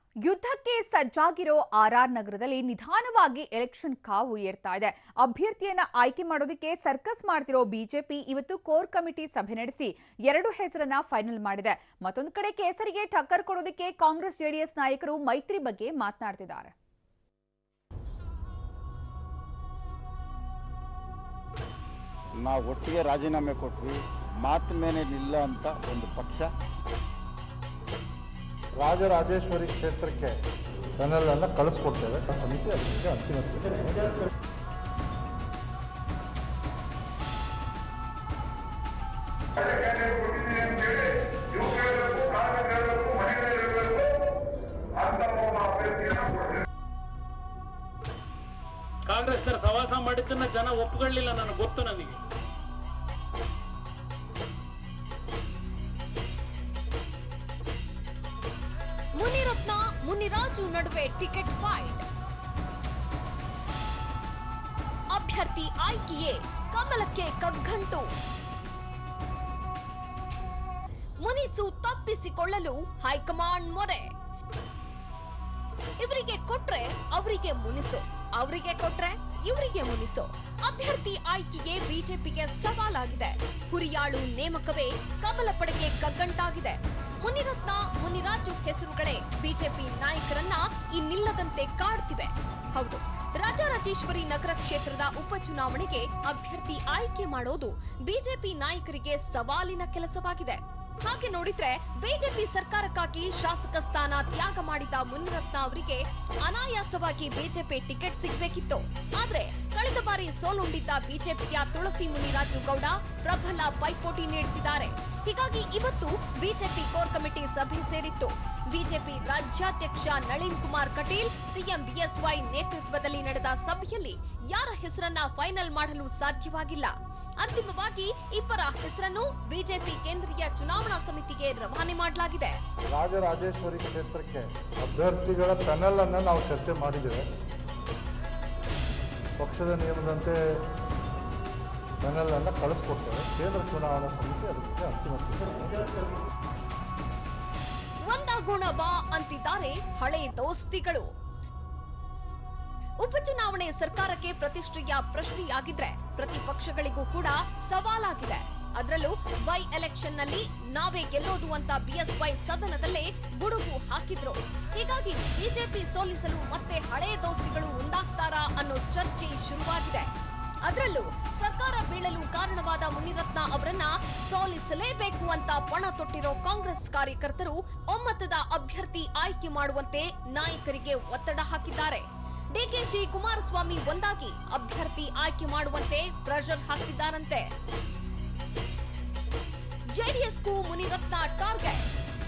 ಯುದ್ಧಕ್ಕೆ ಸಜ್ಜಾಗಿರೋ ಆರ್ಆರ್ ನಗರದಲ್ಲಿ ನಿಧಾನವಾಗಿ ಎಲೆಕ್ಷನ್ ಕಾವು ಏರ್ತಾ ಇದೆ ಅಭ್ಯರ್ಥಿಯನ್ನ ಆಯ್ಕೆ ಮಾಡೋದಕ್ಕೆ ಸರ್ಕಸ್ ಮಾಡ್ತಿರೋ ಬಿಜೆಪಿ ಇವತ್ತು ಕೋರ್ ಕಮಿಟಿ ಸಭೆ ನಡೆಸಿ ಎರಡು ಹೆಸರನ್ನ ಫೈನಲ್ ಮಾಡಿದೆ ಮತ್ತೊಂದು ಕಡೆ ಕೇಸರಿಗೆ ಟಕ್ಕರ್ ಕೊಡೋದಕ್ಕೆ ಕಾಂಗ್ರೆಸ್ ಜೆಡಿಎಸ್ ನಾಯಕರು ಮೈತ್ರಿ ಬಗ್ಗೆ ಮಾತನಾಡ್ತಿದ್ದಾರೆ ನಾವು ಒಟ್ಟಿಗೆ ರಾಜೀನಾಮೆ ಕೊಟ್ವಿ ಮಾತು ಮೇಲೆ ನಿಲ್ಲ ಅಂತ ಒಂದು ಪಕ್ಷ ರಾಜರಾಜೇಶ್ವರಿ ಕ್ಷೇತ್ರಕ್ಕೆ ಪ್ಯಾನಲನ್ನು ಕಳಿಸ್ಕೊಡ್ತೇವೆ ಆ ಸಮಿತಿ ಅದಕ್ಕೆ ಅಂತಿಮ ತೀರ್ಮಾನ. ಕಾಂಗ್ರೆಸ್ನರ ಸವಾಸ ಮಾಡಿದ್ದನ್ನ ಜನ ಒಪ್ಕೊಳ್ಳಿಲ್ಲ ನನಗೆ ಗೊತ್ತು ನನಗೆ ಮುನಿರತ್ನ ಮುನಿರಾಜು ನಡುವೆ ಟಿಕೆಟ್ ಫೈಟ್ ಅಭ್ಯರ್ಥಿ ಆಯ್ಕೆಯೇ ಕಮಲಕ್ಕೆ ಕಗ್ಗಂಟು ಮುನಿಸು ತಪ್ಪಿಸಿಕೊಳ್ಳಲು ಹೈಕಮಾಂಡ್ ಮೊರೆ ಇವರಿಗೆ ಕೊಟ್ರೆ ಅವರಿಗೆ ಮುನಿಸು ಅವರಿಗೆ ಕೊಟ್ರೆ ಇವರಿಗೆ ಮುನಿಸು ಅಭ್ಯರ್ಥಿ ಆಯ್ಕೆಗೆ ಬಿಜೆಪಿಗೆ ಸವಾಲಾಗಿದೆ ಹುರಿಯಾಳು ನೇಮಕವೇ ಕಮಲ ಪಡೆಗೆ ಕಗ್ಗಂಟಾಗಿದೆ ಮುನಿರತ್ನ ಮುನಿರಾಜು ಹೆಸರುಗಳೇ ಬಿಜೆಪಿ ನಾಯಕರನ್ನ ಇನ್ನಿಲ್ಲದಂತೆ ಕಾಡ್ತಿವೆ ಹೌದು ರಾಜರಾಜೇಶ್ವರಿ ನಗರ ಕ್ಷೇತ್ರದ ಉಪಚುನಾವಣೆಗೆ ಅಭ್ಯರ್ಥಿ ಆಯ್ಕೆ ಮಾಡೋದು ಬಿಜೆಪಿ ನಾಯಕರಿಗೆ ಸವಾಲಿನ ಕೆಲಸವಾಗಿದೆ ಹಾಗೆ ನೋಡಿದ್ರೆ ಬಿಜೆಪಿ ಸರ್ಕಾರಕ್ಕಾಗಿ ಶಾಸಕ ಸ್ಥಾನ ತ್ಯಾಗ ಮಾಡಿದ ಮುನಿರತ್ನ ಅವರಿಗೆ ಅನಾಯಾಸವಾಗಿ ಬಿಜೆಪಿ ಟಿಕೆಟ್ ಸಿಗ್ಬೇಕಿತ್ತು ಆದ್ರೆ ಕಳೆದ ಬಾರಿ ಸೋಲುಂಡಿದ್ದ ಬಿಜೆಪಿಯ ತುಳಸಿ ಮುನಿರಾಜು ಗೌಡ ಪ್ರಬಲ ಪೈಪೋಟಿ ನೀಡುತ್ತಿದ್ದಾರೆ ಹೀಗಾಗಿ ಇವತ್ತು ಬಿಜೆಪಿ ಕೋರ್ ಕಮಿಟಿ ಸಭೆ ಸೇರಿತ್ತು ಬಿಜೆಪಿ ರಾಜ್ಯಾಧ್ಯಕ್ಷ ನಳಿನ್ ಕುಮಾರ್ ಕಟೀಲ್ ಸಿಎಂ ಬಿಎಸ್ವೈ ನೇತೃತ್ವದಲ್ಲಿ ನಡೆದ ಸಭೆಯಲ್ಲಿ ಯಾರ ಹೆಸರನ್ನ ಫೈನಲ್ ಮಾಡಲು ಸಾಧ್ಯವಾಗಿಲ್ಲ ಅಂತಿಮವಾಗಿ ಇಬ್ಬರ ಹೆಸರನ್ನು ಬಿಜೆಪಿ ಕೇಂದ್ರೀಯ ಚುನಾವಣಾ ಸಮಿತಿಗೆ ರವಾನೆ ಮಾಡಲಾಗಿದೆ ರಾಜರಾಜೇಶ್ವರಿ ಕ್ಷೇತ್ರಕ್ಕೆ ಅಭ್ಯರ್ಥಿಗಳ ಪ್ಯಾನಲನ್ನು ನಾವು ಚರ್ಚೆ ಮಾಡಿದ್ದೇವೆ ಪಕ್ಷದ ನಿಯಮದಂತೆ ಪ್ಯಾನಲನ್ನು ಕಳಿಸ್ಕೊಡ್ತೇವೆ ಕೇಂದ್ರ ಚುನಾವಣಾ ಸಮಿತಿ ಅದಕ್ಕೆ ಅಂತಿಮ ತೀರ್ಮಾನ. ಒಂದಾಗೋಣ ಬಾ ಅಂತಿದ್ದಾರೆ ಹಳೆ ದೋಸ್ತಿಗಳು ಉಪಚುನಾವಣೆ ಸರ್ಕಾರಕ್ಕೆ ಪ್ರತಿಷ್ಠೆಯ ಪ್ರಶ್ನೆಯಾಗಿದ್ರೆ ಪ್ರತಿಪಕ್ಷಗಳಿಗೂ ಕೂಡ ಸವಾಲಾಗಿದೆ ಅದರಲ್ಲೂ ಬೈ ಎಲೆಕ್ಷನ್ ನಲ್ಲಿ ನಾವೇ ಗೆಲ್ಲೋದು ಅಂತ ಬಿಎಸ್ವೈ ಸದನದಲ್ಲೇ ಗುಡುಗು ಹಾಕಿದ್ರು ಹೀಗಾಗಿ ಬಿಜೆಪಿ ಸೋಲಿಸಲು ಮತ್ತೆ ಹಳೆ ದೋಸ್ತಿಗಳು ಮುಂದಾಗ್ತಾರಾ ಅನ್ನೋ ಚರ್ಚೆ ಶುರುವಾಗಿದೆ ಅದರಲ್ಲೂ ಸರ್ಕಾರ ಬೀಳಲು ಕಾರಣವಾದ ಮುನಿರತ್ನ ಅವರನ್ನ ಸೋಲಿಸಲೇಬೇಕು ಅಂತ ಪಣ ತೊಟ್ಟಿರೋ ಕಾಂಗ್ರೆಸ್ ಕಾರ್ಯಕರ್ತರು ಒಮ್ಮತದ ಅಭ್ಯರ್ಥಿ ಆಯ್ಕೆ ಮಾಡುವಂತೆ ನಾಯಕರಿಗೆ ಒತ್ತಡ ಹಾಕಿದ್ದಾರೆ ಡಿಕೆಶಿ ಕುಮಾರಸ್ವಾಮಿ ಒಂದಾಗಿ ಅಭ್ಯರ್ಥಿ ಆಯ್ಕೆ ಮಾಡುವಂತೆ ಪ್ರೆಷರ್ ಹಾಕ್ತಿದ್ದಾರಂತೆ ಜೆಡಿಎಸ್ಗೂ ಮುನಿರತ್ನ ಟಾರ್ಗೆಟ್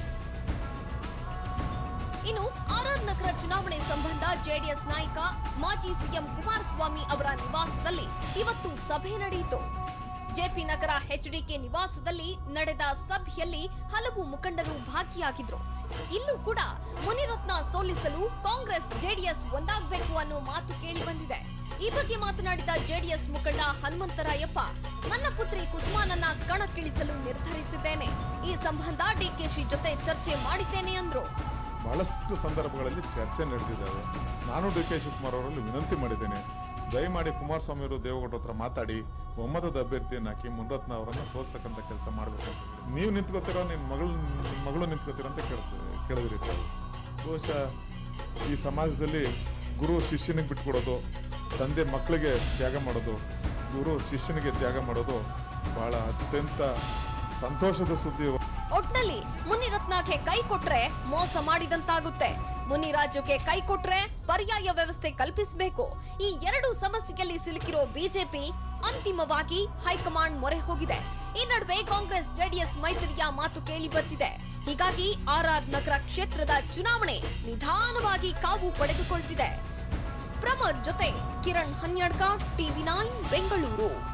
ಇನ್ನು ಆರ್ಆರ್ ನಗರ ಚುನಾವಣೆ ಸಂಬಂಧ ಜೆಡಿಎಸ್ ನಾಯಕ ಮಾಜಿ ಸಿಎಂ ಕುಮಾರಸ್ವಾಮಿ ಅವರ ನಿವಾಸದಲ್ಲಿ ಇವತ್ತು ಸಭೆ ನಡೆಯಿತು ಜೆಪಿ ನಗರ ಎಚ್ಡಿಕೆ ನಿವಾಸದಲ್ಲಿ ನಡೆದ ಸಭೆಯಲ್ಲಿ ಹಲವು ಮುಖಂಡರು ಭಾಗಿಯಾಗಿದ್ರು ಇಲ್ಲೂ ಕೂಡ ಮುನಿರತ್ನ ಸೋಲಿಸಲು ಕಾಂಗ್ರೆಸ್ ಜೆಡಿಎಸ್ ಒಂದಾಗಬೇಕು ಅನ್ನೋ ಮಾತು ಕೇಳಿ ಬಂದಿದೆ ಈ ಬಗ್ಗೆ ಮಾತನಾಡಿದ ಜೆಡಿಎಸ್ ಮುಖಂಡ ಹನುಮಂತರಾಯಪ್ಪ ನನ್ನ ಪುತ್ರಿ ಕುಸುಮಾನನ್ನ ಕಣಕ್ಕಿಳಿಸಲು ನಿರ್ಧರಿಸಿದ್ದೇನೆ ಈ ಸಂಬಂಧ ಡಿಕೆಶಿ ಜೊತೆ ಚರ್ಚೆ ಮಾಡಿದ್ದೇನೆ ಅಂದ್ರು ಬಹಳಷ್ಟು ಸಂದರ್ಭಗಳಲ್ಲಿ ಚರ್ಚೆ ನಡೆದಿದ್ದಾವೆ ನಾನು ಡಿ ಕೆ ಶಿವಕುಮಾರ್ ಅವರಲ್ಲಿ ವಿನಂತಿ ಮಾಡಿದ್ದೇನೆ ದಯಮಾಡಿ ಕುಮಾರಸ್ವಾಮಿ ಅವರು ದೇವೇಗೌಡ ಹತ್ರ ಮಾತಾಡಿ ಒಮ್ಮತದ ಅಭ್ಯರ್ಥಿಯನ್ನು ಹಾಕಿ ಮುನರತ್ನ ಅವರನ್ನು ಸೋಲ್ಸಕ್ಕಂತ ಕೆಲಸ ಮಾಡಬೇಕು ಅಂತ ಹೇಳಿ ನೀವು ನಿಂತ್ಕೋತಿರೋ ನಿನ್ನ ಮಗಳು ನಿಮ್ಮ ಮಗಳು ನಿಂತ್ಕೋತೀರ ಅಂತ ಕೇಳ್ತೀವಿ ಕೇಳಿದ್ರಿ ತಾವು ಬಹುಶಃ ಈ ಸಮಾಜದಲ್ಲಿ ಗುರು ಶಿಷ್ಯನಿಗೆ ಬಿಟ್ಕೊಡೋದು ತಂದೆ ಮಕ್ಕಳಿಗೆ ತ್ಯಾಗ ಮಾಡೋದು ಗುರು ಶಿಷ್ಯನಿಗೆ ತ್ಯಾಗ ಮಾಡೋದು ಬಹಳ ಅತ್ಯಂತ ಸಂತೋಷದ ಸುದ್ದಿ ಒಟ್ನಲ್ಲಿ ಮುನಿರತ್ನಕ್ಕೆ ಕೈ ಕೊಟ್ರೆ ಮೋಸ ಮಾಡಿದಂತಾಗುತ್ತೆ ಮುನಿರಾಜುಗೆ ಕೈ ಕೊಟ್ರೆ ಪರ್ಯಾಯ ವ್ಯವಸ್ಥೆ ಕಲ್ಪಿಸಬೇಕು ಈ ಎರಡು ಸಮಸ್ಯೆಯಲ್ಲಿ ಸಿಲುಕಿರೋ ಬಿಜೆಪಿ ಅಂತಿಮವಾಗಿ ಹೈಕಮಾಂಡ್ ಮೊರೆ ಹೋಗಿದೆ ಈ ನಡುವೆ ಕಾಂಗ್ರೆಸ್ ಜೆಡಿಎಸ್ ಮೈತ್ರಿಯ ಮಾತು ಕೇಳಿ ಬರ್ತಿದೆ ಹೀಗಾಗಿ ಆರ್ಆರ್ ನಗರ ಕ್ಷೇತ್ರದ ಚುನಾವಣೆ ನಿಧಾನವಾಗಿ ಕಾವು ಪಡೆದುಕೊಳ್ತಿದೆ ಪ್ರಮೋದ್ ಜೊತೆ ಕಿರಣ್ ಹನ್ಯಡ್ಕ ಟಿವಿ ನೈನ್ ಬೆಂಗಳೂರು